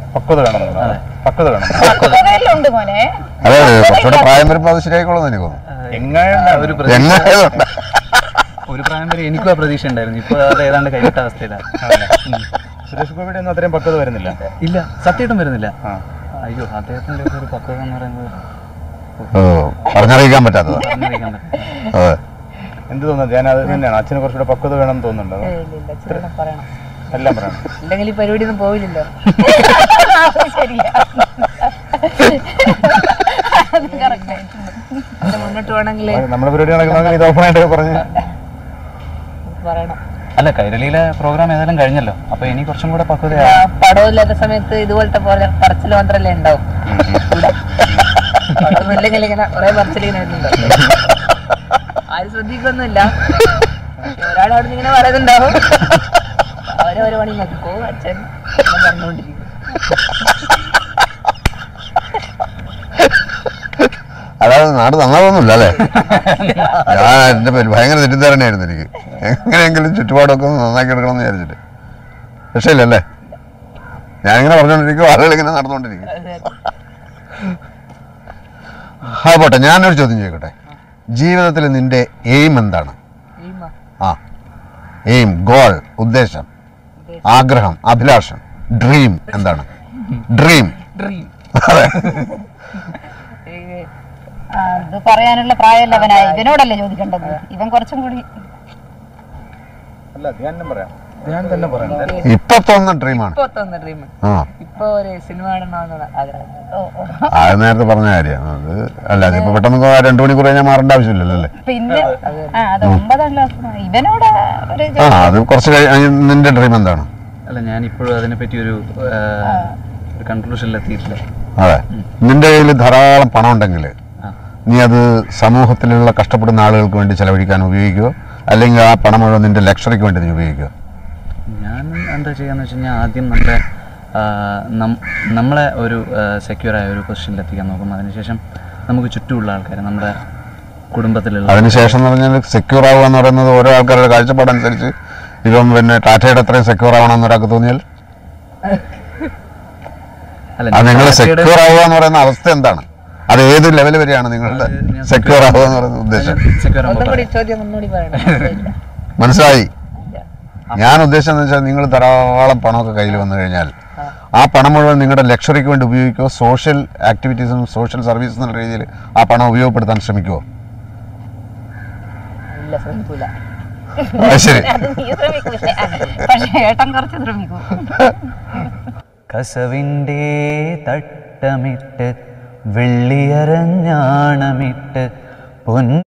പക്വത വേണം അതെ. പക്വത വേണം ഉണ്ട് മോനെ അതെ അതെ കുറച്ചുകൂടെ പ്രായം വരുമ്പോൾ അത് ശരിയായിക്കോളും എനിക്ക് തോന്നുന്നു എങ്ങനെ ഒരു പ്രതീക്ഷ എങ്ങനെയുണ്ട് ഒരു പ്രായം വരെ എനിക്കും ആ പ്രതീക്ഷ ഉണ്ടായിരുന്നു ഇപ്പൊ അത് ഏതാണ്ട് കൈവിട്ട അവസ്ഥയിലാണ് ഉം. സുരേഷ് ഗോപിയുടെ ഒന്നും അത്രയും പക്വത വരുന്നില്ല ഇല്ല സത്യമായിട്ടും വരുന്നില്ല ആ അയ്യോ അദ്ദേഹത്തിന്റെ ഒക്കെ ഒരു പക്വത എന്ന് പറയുന്നത് ഓ പറഞ്ഞറിയിക്കാൻ പറ്റാത്തതാ പറഞ്ഞറിയിക്കാൻ പറ്റില്ല അതെ എന്ത് തോന്നുന്നു ഞാൻ അത് തന്നെയാണ് അച്ഛന് കുറച്ചുകൂടെ പക്വത വേണം എന്ന് തോന്നുന്നുണ്ടോ ഏയ് ഇല്ല, ഇല്ല, ഇച്ചിരി പറയണം എല്ലാം പറയണം ഇല്ലെങ്കിൽ ഈ പരിപാടി ഒന്നും പോവില്ലല്ലോ ശരിയാ അത് correct ആയിട്ടുണ്ട്. ഇത് മുന്നോട്ട് വേണമെങ്കിൽ നമ്മുടെ പരിപാടി നടക്കണമെങ്കിൽ ഇത് ഓപ്പണായിട്ടൊക്കെ പറഞ്ഞ് പറയണം അല്ല കൈരളിയിലെ പ്രോഗ്രാം ഏതായാലും കഴിഞ്ഞല്ലോ അപ്പൊ ഇനി കുറച്ചും കൂടെ ആ, പക്വതയാണ് പടമില്ലാത്ത സമയത്ത് ഇതുപോലത്തെ പോലെ പറച്ചിൽ മാത്രല്ലേ ഉണ്ടാവും പടമൊന്നുമില്ലെങ്കിൽ ഇങ്ങനെ കുറെ പറച്ചിൽ ഇങ്ങനെ വരുന്നുണ്ടാവും ആരും ശ്രദ്ധിക്കൊന്നുമില്ല ഒരാൾ അവിടെ ഇങ്ങനെ പറയുന്നുണ്ടാവും അവരെ ഒരു പണി നോക്കിക്കോ അച്ഛൻ എന്ന് പറഞ്ഞുകൊണ്ടിരിക്കും അതായത് നാട് നന്നാവുന്നില്ല അല്ലേ ഞാൻ എൻ്റെ പേര് ഭയങ്കര തെറ്റിദ്ധാരണയായിരുന്നു എനിക്ക് എങ്ങനെയെങ്കിലും ചുറ്റുപാടൊക്കെ ഒന്ന് നന്നാക്കി എടുക്കണം എന്ന് വിചാരിച്ചിട്ട് പക്ഷേ ഇല്ലല്ലേ ഞാനിങ്ങനെ പറഞ്ഞുകൊണ്ടിരിക്കും ആളുകൾ ഇങ്ങനെ നടന്നുകൊണ്ടിരിക്കും ആ പോട്ടെ ഞാനൊരു ചോദ്യം ചോദിക്കട്ടെ ജീവിതത്തിൽ നിന്റെ എയിം എന്താണ് ഈമ. ആ എയിം ഗോൾ ഉദ്ദേശം ആഗ്രഹം അഭിലാഷം ഡ്രീം എന്താണ് ഡ്രീം ഈ, ആ, ഇത് പറയാനുള്ള പ്രായമല്ല അവനായി ഇവനോടല്ലേ ചോദിക്കേണ്ടത് ഇവൻ കുറച്ചും കൂടി അല്ല ധ്യാനം പറയാം ധ്യാനം തന്നെ പറയണം ഇപ്പൊ തോന്നുന്ന ഡ്രീമാണ് ഇപ്പൊ തോന്നുന്ന ഡ്രീം ആ ഇപ്പൊ ഒരു സിനിമ കാണണമെന്നുള്ള ആഗ്രഹം അത് നേരത്തെ പറഞ്ഞ കാര്യമാണ് അത് അല്ല അതിപ്പോ പെട്ടെന്ന് രണ്ടു മണിക്കൂർ കഴിഞ്ഞാൽ മാറേണ്ട ആവശ്യമില്ലല്ലോ അല്ലേ പിന്നെ ആ അത് ഒമ്പതാം ക്ലാസ് ഇവനോട് ഒരു ആ അത് കുറച്ച് കഴി നിന്റെ ഡ്രീം എന്താണ് അല്ല ഞാൻ ഇപ്പോഴും അതിനെപ്പറ്റി ഒരു ആ, ഒരു കൺക്ലൂഷനിൽ എത്തിയിട്ടില്ല അതെ നിന്റെ കയ്യിൽ ധാരാളം പണം ഉണ്ടെങ്കിൽ ആ. നീ അത് സമൂഹത്തിലുള്ള കഷ്ടപ്പെടുന്ന ആളുകൾക്ക് വേണ്ടി ചെലവഴിക്കാൻ ഉപയോഗിക്കുമോ അല്ലെങ്കിൽ ആ പണം മുഴുവൻ നിന്റെ ലക്ഷറിക്ക് വേണ്ടി നീ ഉപയോഗിക്കുമോ ഞാൻ എന്താ ചെയ്യാന്ന് വെച്ച് കഴിഞ്ഞാൽ ആദ്യം നമ്മുടെ ആ, നം- നമ്മളെ ഒരു സെക്യൂറായ ഒരു പൊസിഷനിൽ എത്തിക്കാൻ നോക്കും അതിനുശേഷം നമുക്ക് ചുറ്റുമുള്ള ആൾക്കാർ നമ്മുടെ കുടുംബത്തിലുള്ള അതിനുശേഷം എന്ന് പറഞ്ഞാൽ സെക്യൂർ ആവുക എന്ന് പറയുന്നത് ഓരോ ആൾക്കാരുടെ കാഴ്ചപ്പാടനുസരിച്ച് ഇപ്പം പിന്നെ ടാറ്റയുടെ അത്രയും സെക്യൂർ ആവണമെന്ന് ഒരാൾക്ക് തോന്നിയാൽ അല്ല അത് നിങ്ങൾ ടാറ്റയുടെ- സെക്യൂർ ആവുക എന്ന് പറയുന്ന അവസ്ഥ എന്താണ് അത് ഏത് ലെവൽ വരെയാണ് നിങ്ങളുടെ അത് ഞാൻ സെക്യൂർ ആവുക എന്ന് പറയുന്ന ഉദ്ദേശം secure ആകുമ്പോൾ ഒന്നും കൂടി ചോദ്യം ഒന്നുകൂടി പറയണം മനസ്സിലായി ഞാൻ ഉദ്ദേശം എന്ന് വെച്ചാൽ നിങ്ങൾ ധാരാളം പണമൊക്കെ കയ്യിൽ വന്നു കഴിഞ്ഞാൽ ആ പണം മുഴുവൻ നിങ്ങളുടെ ലക്ഷറിക്ക് വേണ്ടി ഉപയോഗിക്കുമോ സോഷ്യൽ ആക്ടിവിറ്റീസും സോഷ്യൽ സർവീസ് എന്നുള്ള രീതിയിൽ ആ പണം ഉപയോഗപ്പെടുത്താൻ ശ്രമിക്കുമോ ഇല്ല ശ്രമിക്കൂല അത് ശരി അത് നീ ശ്രമിക്കൂല പക്ഷെ ഏട്ടൻ കുറച്ച് ശ്രമിക്കും കസവിൻ്റെ തട്ടമിട്ട് വെള്ളിയരഞ്ഞാണമിട്ട് പൊൻ